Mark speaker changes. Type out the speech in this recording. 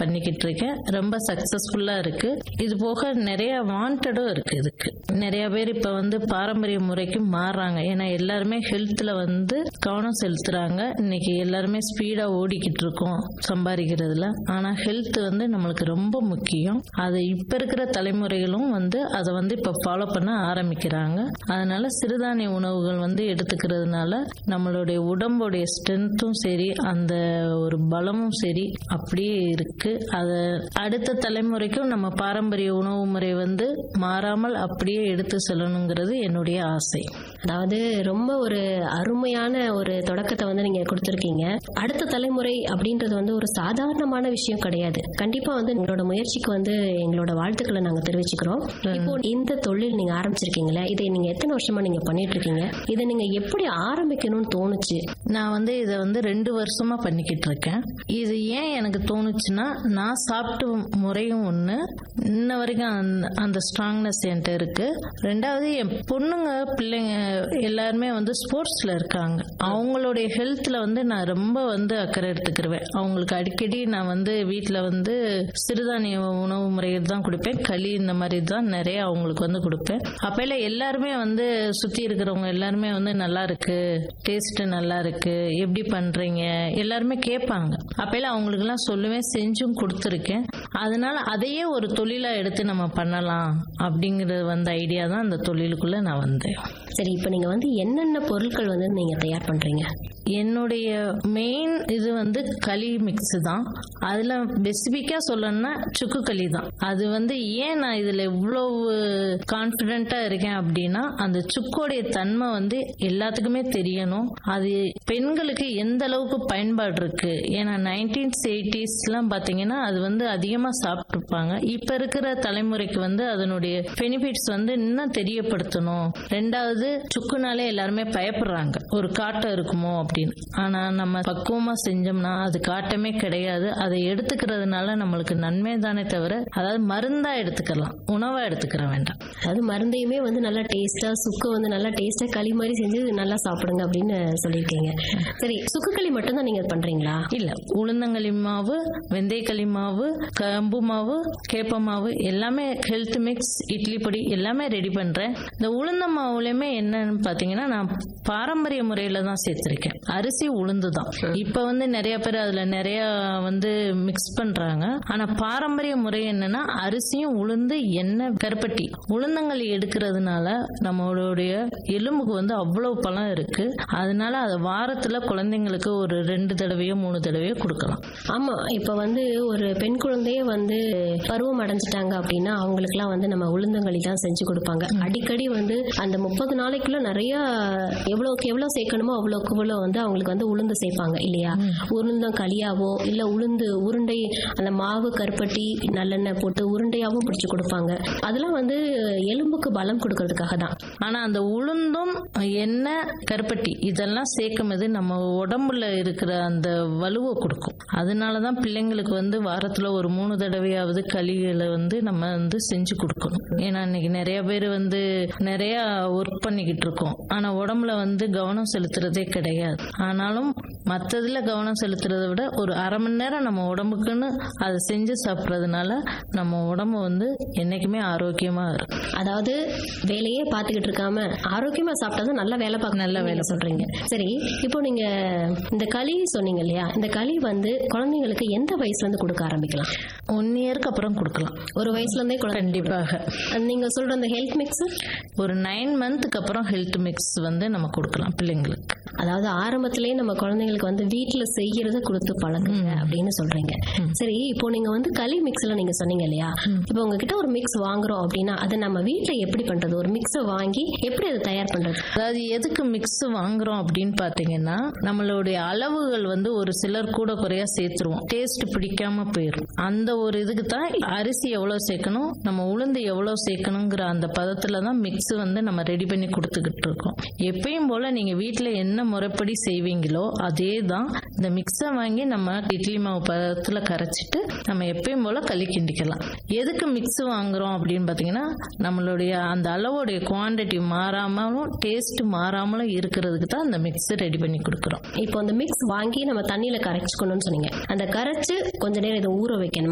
Speaker 1: பண்ணிக்கிட்டு இருக்கேன் ரொம்ப சக்சஸ்ஃபுல்லா இருக்கு இது போக நிறைய வாண்டடும் இருக்கு இதுக்கு நிறைய பேர் இப்ப வந்து பாரம்பரிய முறைக்கு மாறுறாங்க ஏன்னா எல்லாருமே ஹெல்த்ல வந்து கவனம் செலுத்துறாங்க இன்னைக்கு எல்லாருமே ஸ்பீடா ஓடிக்கிட்டு இருக்கோம் சம்பாதிக்கிறதுல ஆனா ஹெல்த் வந்து நம்மளுக்கு ரொம்ப முக்கியம் அது இப்ப இருக்கிற தலைமுறைகளும் வந்து அதை வந்து இப்ப ஃபாலோ பண்ண ஆரம்பிக்கிறாங்க அதனால சிறுதானிய உணவுகள் வந்து எடுத்துக்கிறதுனால நம்மளுடைய உடம்புடைய ஸ்ட்ரென்த்தும் சரி அந்த ஒரு பலமும் சரி அப்படியே இருக்கு அதை அடுத்த தலைமுறைக்கும் நம்ம பாரம்பரிய உணவு முறை வந்து மாறாமல் அப்படியே எடுத்து செல்லணுங்கிறது என்னுடைய ஆசை
Speaker 2: அதாவது ரொம்ப ஒரு அருமையான ஒரு தொடக்கத்தை வந்து நீங்க கொடுத்துருக்கீங்க அடுத்த தலைமுறை அப்படின்றது வந்து ஒரு சாதாரணமான விஷயம் கிடையாது கண்டிப்பா வந்து உங்களோட முயற்சிக்கு வந்து எங்களோட வாழ்த்துக்களை நாங்க தெரிவிச்சுக்கிறோம் இப்போ இந்த தொழில் நீங்க ஆரம்பிச்சிருக்கீங்களே இதை நீங்க எத்தனை வருஷமா நீங்க பண்ணிட்டு இருக்கீங்க இதை நீங்க எப்படி ஆரம்பிக்கணும்னு தோணுச்சு
Speaker 1: நான் வந்து இதை வந்து ரெண்டு வருஷமா பண்ணிக்கிட்டு இருக்கேன் இது ஏன் எனக்கு தோணுச்சுன்னா நான் சாப்பிட்ட முறையும் ஒன்று இன்ன வரைக்கும் அந்த அந்த ஸ்ட்ராங்னஸ் என்கிட்ட இருக்கு ரெண்டாவது என் பொண்ணுங்க பிள்ளைங்க எல்லாருமே வந்து ஸ்போர்ட்ஸ்ல இருக்காங்க அவங்களுடைய ஹெல்த்ல வந்து நான் ரொம்ப வந்து அக்கறை எடுத்துக்கிருவேன் அவங்களுக்கு அடிக்கடி நான் வந்து வீட்டில் வந்து சிறுதானிய உணவு முறைகள் தான் கொடுப்பேன் களி இந்த மாதிரி தான் நிறைய அவங்களுக்கு வந்து கொடுப்பேன் அப்பையில எல்லாருமே வந்து சுத்தி இருக்கிறவங்க எல்லாருமே வந்து நல்லா இருக்கு டேஸ்ட் நல்லா இருக்கு எப்படி பண்றீங்க எல்லாருமே கேட்பாங்க அப்பையில அவங்களுக்கு எல்லாம் சொல்லுவேன் செஞ்சும் கொடுத்துருக்கேன் அதனால அதையே ஒரு தொழிலா எடுத்து நம்ம பண்ணலாம் அப்படிங்கறது வந்த ஐடியா தான் அந்த தொழிலுக்குள்ள நான் வந்தேன்
Speaker 2: சரி இப்போ நீங்க வந்து என்னென்ன பொருட்கள் வந்து நீங்க தயார் பண்றீங்க
Speaker 1: என்னுடைய மெயின் இது வந்து களி மிக்ஸ் தான் அதுல ஸ்பெசிபிக்கா சொல்லணும்னா சுக்கு களி தான் அது வந்து ஏன் நான் இதுல இவ்வளவு கான்பிடென்ட்டா இருக்கேன் அப்படின்னா அந்த சுக்கோடைய தன்மை வந்து எல்லாத்துக்குமே தெரியணும் அது பெண்களுக்கு எந்த அளவுக்கு பயன்பாடு இருக்கு ஏன்னா நைன்டீன்ஸ் எயிட்டிஸ்லாம் பாத்தீங்கன்னா அது வந்து அதிகமா சாப்பிட்டுருப்பாங்க இப்ப இருக்கிற தலைமுறைக்கு வந்து அதனுடைய பெனிஃபிட்ஸ் வந்து இன்னும் தெரியப்படுத்தணும் ரெண்டாவது சுக்குனாலே எல்லாருமே பயப்படுறாங்க ஒரு காட்டம் இருக்குமோ அப்படின்னு ஆனா நம்ம பக்குவமா செஞ்சோம்னா அது காட்டமே கிடையாது அதை எடுத்துக்கிறதுனால நம்மளுக்கு நன்மை தானே தவிர அதாவது மருந்தா எடுத்துக்கலாம் உணவா எடுத்துக்கிற வேண்டாம்
Speaker 2: அதாவது மருந்தையுமே வந்து நல்லா டேஸ்டா சுக்கு வந்து நல்லா டேஸ்டா களி மாதிரி செஞ்சு நல்லா சாப்பிடுங்க அப்படின்னு சொல்லியிருக்கீங்க சரி சுக்கு களி மட்டும் தான் நீங்க பண்றீங்களா
Speaker 1: இல்ல உளுந்தங்களி மாவு வெந்தயக்களி மாவு கம்பு மாவு கேப்ப மாவு எல்லாமே ஹெல்த் மிக்ஸ் இட்லி பொடி எல்லாமே ரெடி பண்றேன் இந்த உளுந்த மாவுலயுமே என்னன்னு பாத்தீங்கன்னா நான் பாரம்பரிய முறையில தான் சேர்த்திருக்கேன் அரிசி உளுந்து தான் இப்ப வந்து நிறைய பேர் அதுல நிறைய வந்து மிக்ஸ் பண்றாங்க ஆனா பாரம்பரிய முறை என்னன்னா அரிசியும் உளுந்து எண்ணெய் கருப்பட்டி உளுந்தங்களி எடுக்கிறதுனால நம்மளுடைய எலும்புக்கு வந்து அவ்வளவு பலம் இருக்கு அதனால அதை வாரத்துல குழந்தைங்களுக்கு ஒரு ரெண்டு தடவையோ மூணு தடவையோ கொடுக்கலாம்
Speaker 2: ஆமா இப்ப வந்து ஒரு பெண் குழந்தையே வந்து பருவம் அடைஞ்சிட்டாங்க அப்படின்னா அவங்களுக்குலாம் வந்து நம்ம உளுந்தங்களி தான் செஞ்சு கொடுப்பாங்க அடிக்கடி வந்து அந்த முப்பது நாளைக்குள்ள நிறைய எவ்வளவுக்கு எவ்வளவு சேர்க்கணுமோ அவ்வளவுக்கு எவ்வளவு வந்து அவங்களுக்கு வந்து உளுந்து சேர்ப்பாங்க இல்லையா உளுந்தம் களியாவோ இல்ல உளுந்து உருண்டை அந்த மாவு கருப்பட்டி நல்லெண்ணெய் போட்டு உருண்டையாவும் பிடிச்சு கொடுப்பாங்க அதெல்லாம் வந்து எலும்புக்கு பலம் கொடுக்கறதுக்காக தான்
Speaker 1: ஆனா அந்த உளுந்தும் எண்ணெய் கருப்பட்டி இதெல்லாம் சேர்க்கும் போது நம்ம உடம்புல இருக்கிற அந்த வலுவை கொடுக்கும் அதனாலதான் பிள்ளைங்களுக்கு வந்து வாரத்துல ஒரு மூணு தடவையாவது களிகளை வந்து நம்ம வந்து செஞ்சு கொடுக்கணும் ஏன்னா இன்னைக்கு நிறைய பேர் வந்து நிறைய ஒர்க் பண்ணிக்கிட்டு இருக்கோம் ஆனா உடம்புல வந்து கவனம் செலுத்துறதே கிடையாது ஆனாலும் மற்றதுல கவனம் செலுத்துறதை விட ஒரு அரை மணி நேரம் நம்ம உடம்புக்குன்னு அதை செஞ்சு சாப்பிட்றதுனால நம்ம உடம்பு வந்து என்னைக்குமே ஆரோக்கியமா இருக்கும்
Speaker 2: அதாவது வேலையே பார்த்துக்கிட்டு இருக்காம ஆரோக்கியமா சாப்பிட்டா நல்ல வேலை பார்க்க நல்ல வேலை சொல்றீங்க சரி இப்போ நீங்க இந்த களி சொன்னீங்க இல்லையா இந்த களி வந்து குழந்தைங்களுக்கு எந்த வயசுல இருந்து கொடுக்க ஆரம்பிக்கலாம்
Speaker 1: ஒன் இயருக்கு அப்புறம் கொடுக்கலாம்
Speaker 2: ஒரு வயசுல இருந்தே குழந்தை
Speaker 1: கண்டிப்பாக
Speaker 2: நீங்க சொல்ற அந்த ஹெல்த் மிக்ஸ்
Speaker 1: ஒரு நைன் மந்த்துக்கு அப்புறம் ஹெல்த் மிக்ஸ் வந்து நம்ம கொடுக்கலாம் பிள்ளைங்களுக்கு
Speaker 2: அதாவது ஆரம்பத்திலேயே நம்ம குழந்தைங்களுக்கு வந்து வீட்டுல செய்யறத கொடுத்து பழகுங்க அப்படின்னு சொல்றீங்க சரி இப்போ நீங்க வந்து களி மிக்ஸ்ல நீங்க சொன்னீங்க இல்லையா இப்போ உங்ககிட்ட ஒரு மிக்ஸ் வாங்குறோம் அப்படின்னா அதை நம்ம வீட்டுல எப்படி பண்றது ஒரு மிக்ஸை வாங்கி எப்படி அதை தயார் பண்றது
Speaker 1: அதாவது எதுக்கு மிக்ஸ் வாங்குறோம் அப்படின்னு பாத்தீங்கன்னா நம்மளுடைய அளவுகள் வந்து ஒரு சிலர் கூட குறையா சேர்த்துருவோம் டேஸ்ட் பிடிக்காம போயிடும் அந்த ஒரு இதுக்கு தான் அரிசி எவ்வளவு சேர்க்கணும் நம்ம உளுந்து எவ்வளவு சேர்க்கணுங்கிற அந்த பதத்துல தான் மிக்ஸ் வந்து நம்ம ரெடி பண்ணி கொடுத்துக்கிட்டு இருக்கோம் எப்பயும் போல நீங்க வீட்டுல என்ன முறைப்படி செய்வீங்களோ அதே தான் இந்த மிக்ஸை வாங்கி நம்ம இட்லி மாவு பதத்துல கரைச்சிட்டு நம்ம எப்பயும் போல களி கிண்டிக்கலாம் எதுக்கு மிக்ஸ் வாங்குறோம் அப்படின்னு பாத்தீங்கன்னா நம்மளுடைய அந்த அளவோடைய குவாண்டிட்டி மாறாமலும் டேஸ்ட் மாறாமலும் இருக்கிறதுக்கு தான் அந்த மிக்ஸ் ரெடி பண்ணி கொடுக்குறோம்
Speaker 2: இப்போ அந்த மிக்ஸ் வாங்கி நம்ம தண்ணியில கரைச்சுக்கணும்னு சொன்னீங்க அந்த கரைச்சு கொஞ்ச நேரம் இதை ஊற வைக்கணும்